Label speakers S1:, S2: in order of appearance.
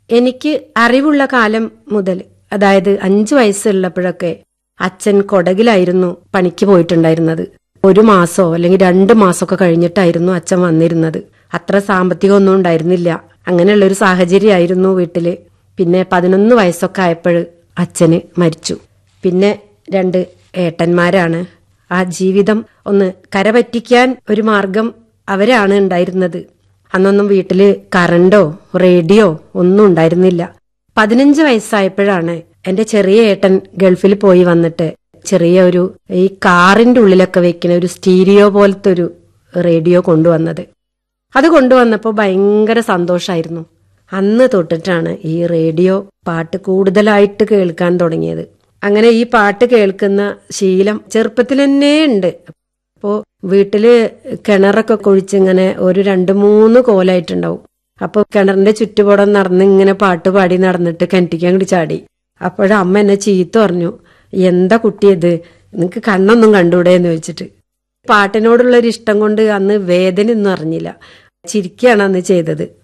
S1: എനിക്ക് അറിവുള്ള കാലം മുതൽ അതായത് അഞ്ചു വയസ്സുള്ളപ്പോഴൊക്കെ അച്ഛൻ കൊടകിലായിരുന്നു പണിക്ക് പോയിട്ടുണ്ടായിരുന്നത് ഒരു മാസോ അല്ലെങ്കിൽ രണ്ട് മാസമൊക്കെ കഴിഞ്ഞിട്ടായിരുന്നു അച്ഛൻ വന്നിരുന്നത് അത്ര സാമ്പത്തികമൊന്നും ഉണ്ടായിരുന്നില്ല അങ്ങനെയുള്ള ഒരു സാഹചര്യമായിരുന്നു വീട്ടില് പിന്നെ പതിനൊന്ന് വയസ്സൊക്കെ ആയപ്പോൾ അച്ഛന് മരിച്ചു പിന്നെ രണ്ട് ഏട്ടന്മാരാണ് ആ ജീവിതം ഒന്ന് കരപറ്റിക്കാൻ ഒരു മാർഗം അവരാണ് ഉണ്ടായിരുന്നത് അന്നൊന്നും വീട്ടില് കറണ്ടോ റേഡിയോ ഒന്നും ഉണ്ടായിരുന്നില്ല പതിനഞ്ച് വയസ്സായപ്പോഴാണ് എന്റെ ചെറിയ ഏട്ടൻ ഗൾഫിൽ പോയി വന്നിട്ട് ചെറിയ ഒരു ഈ കാറിന്റെ ഉള്ളിലൊക്കെ വെക്കുന്ന ഒരു സ്റ്റീരിയോ പോലത്തെ ഒരു റേഡിയോ കൊണ്ടുവന്നത് അത് കൊണ്ടുവന്നപ്പോൾ ഭയങ്കര സന്തോഷമായിരുന്നു അന്ന് തൊട്ടിട്ടാണ് ഈ റേഡിയോ പാട്ട് കൂടുതലായിട്ട് കേൾക്കാൻ തുടങ്ങിയത് അങ്ങനെ ഈ പാട്ട് കേൾക്കുന്ന ശീലം ചെറുപ്പത്തിൽ തന്നെ ഉണ്ട് അപ്പോ വീട്ടില് കിണറൊക്കെ കുഴിച്ചിങ്ങനെ ഒരു രണ്ട് മൂന്ന് കോലായിട്ടുണ്ടാവും അപ്പൊ കിണറിന്റെ ചുറ്റുപാടം നടന്ന് ഇങ്ങനെ പാട്ട് പാടി നടന്നിട്ട് കിണറ്റിക്ക് അങ്ങോട്ട് ചാടി അപ്പോഴ അമ്മ എന്നെ ചീത്ത പറഞ്ഞു എന്താ കുട്ടിയത് നിനക്ക് കണ്ണൊന്നും കണ്ടൂടെ എന്ന് ചോദിച്ചിട്ട് പാട്ടിനോടുള്ള ഒരു ഇഷ്ടം കൊണ്ട് അന്ന് വേദന ഒന്നും അറിഞ്ഞില്ല ചിരിക്കുകയാണ് അന്ന് ചെയ്തത്